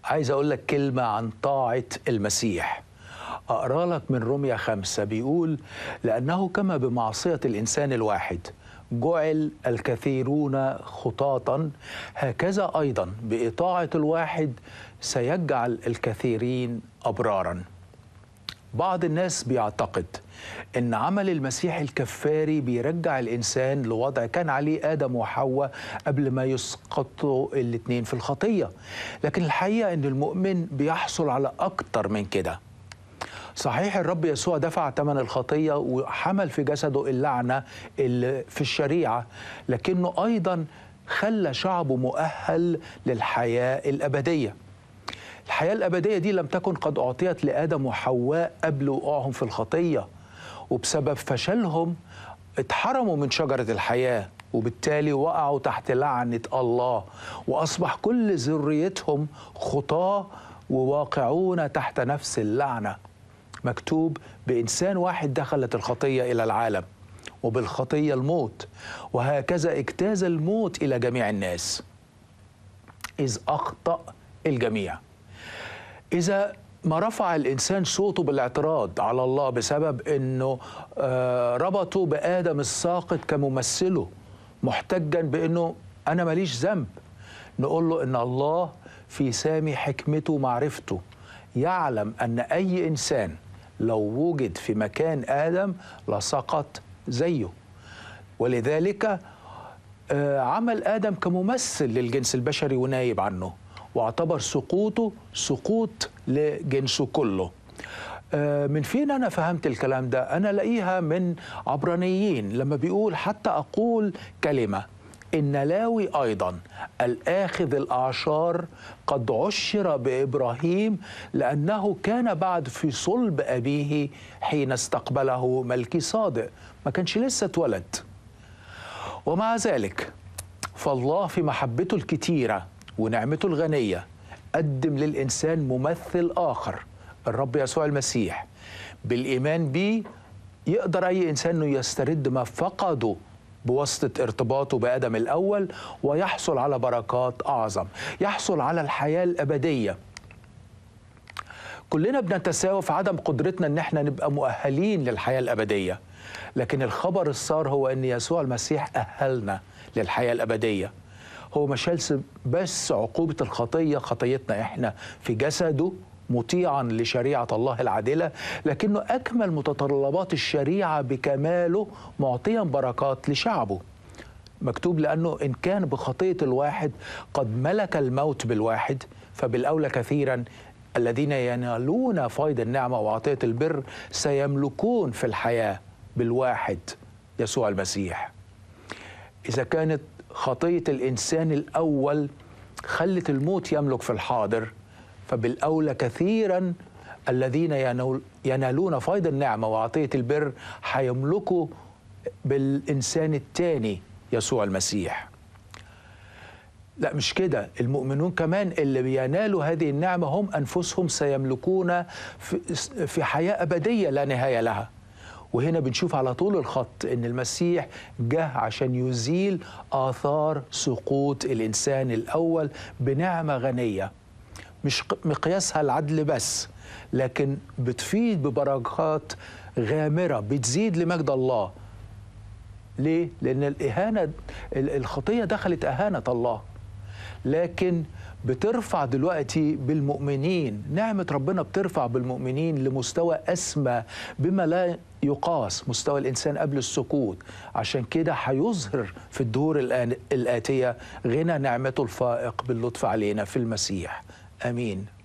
عايز أقول لك كلمة عن طاعة المسيح أقرأ لك من روميا خمسة بيقول لأنه كما بمعصية الإنسان الواحد جعل الكثيرون خطاطا هكذا أيضا بإطاعة الواحد سيجعل الكثيرين أبرارا بعض الناس بيعتقد ان عمل المسيح الكفاري بيرجع الانسان لوضع كان عليه ادم وحواء قبل ما يسقطوا الاثنين في الخطيه لكن الحقيقه ان المؤمن بيحصل على اكتر من كده صحيح الرب يسوع دفع ثمن الخطيه وحمل في جسده اللعنه اللي في الشريعه لكنه ايضا خلى شعبه مؤهل للحياه الابديه الحياة الأبدية دي لم تكن قد أعطيت لآدم وحواء قبل وقوعهم في الخطية وبسبب فشلهم اتحرموا من شجرة الحياة وبالتالي وقعوا تحت لعنة الله وأصبح كل ذريتهم خطاة وواقعون تحت نفس اللعنة مكتوب بإنسان واحد دخلت الخطية إلى العالم وبالخطية الموت وهكذا اجتاز الموت إلى جميع الناس إذ أخطأ الجميع إذا ما رفع الإنسان صوته بالاعتراض على الله بسبب أنه آه ربطه بآدم الساقط كممثله محتجا بأنه أنا ماليش ذنب نقول له أن الله في سامي حكمته ومعرفته يعلم أن أي إنسان لو وجد في مكان آدم لسقط زيه ولذلك آه عمل آدم كممثل للجنس البشري ونايب عنه واعتبر سقوطه سقوط لجنسه كله من فين أنا فهمت الكلام ده؟ أنا لاقيها من عبرانيين لما بيقول حتى أقول كلمة إن لاوي أيضا الآخذ الأعشار قد عشر بإبراهيم لأنه كان بعد في صلب أبيه حين استقبله ملكي صادق ما كانش لسه اتولد ومع ذلك فالله في محبته الكتيره ونعمته الغنية قدم للإنسان ممثل آخر الرب يسوع المسيح بالإيمان به يقدر أي إنسان أنه يسترد ما فقده بواسطة ارتباطه بآدم الأول ويحصل على بركات أعظم يحصل على الحياة الأبدية كلنا بنتساوى في عدم قدرتنا ان احنا نبقى مؤهلين للحياه الابديه لكن الخبر السار هو ان يسوع المسيح اهلنا للحياه الابديه هو ما شالش بس عقوبة الخطية خطيتنا إحنا في جسده مطيعا لشريعة الله العادلة لكنه أكمل متطلبات الشريعة بكماله معطيا بركات لشعبه مكتوب لأنه إن كان بخطية الواحد قد ملك الموت بالواحد فبالأولى كثيرا الذين ينالون فيض النعمة وعطية البر سيملكون في الحياة بالواحد يسوع المسيح إذا كانت خطية الإنسان الأول خلت الموت يملك في الحاضر فبالأولى كثيرا الذين ينالون فيض النعمة وعطية البر حيملكوا بالإنسان الثاني يسوع المسيح لا مش كده المؤمنون كمان اللي بينالوا هذه النعمة هم أنفسهم سيملكون في حياة أبدية لا نهاية لها وهنا بنشوف على طول الخط ان المسيح جه عشان يزيل اثار سقوط الانسان الاول بنعمه غنيه مش مقياسها العدل بس لكن بتفيد ببركات غامره بتزيد لمجد الله ليه لان الاهانه الخطيه دخلت اهانه الله لكن بترفع دلوقتي بالمؤمنين نعمة ربنا بترفع بالمؤمنين لمستوى أسمى بما لا يقاس مستوى الإنسان قبل السقوط عشان كده هيظهر في الدهور الآتية غنى نعمته الفائق باللطف علينا في المسيح آمين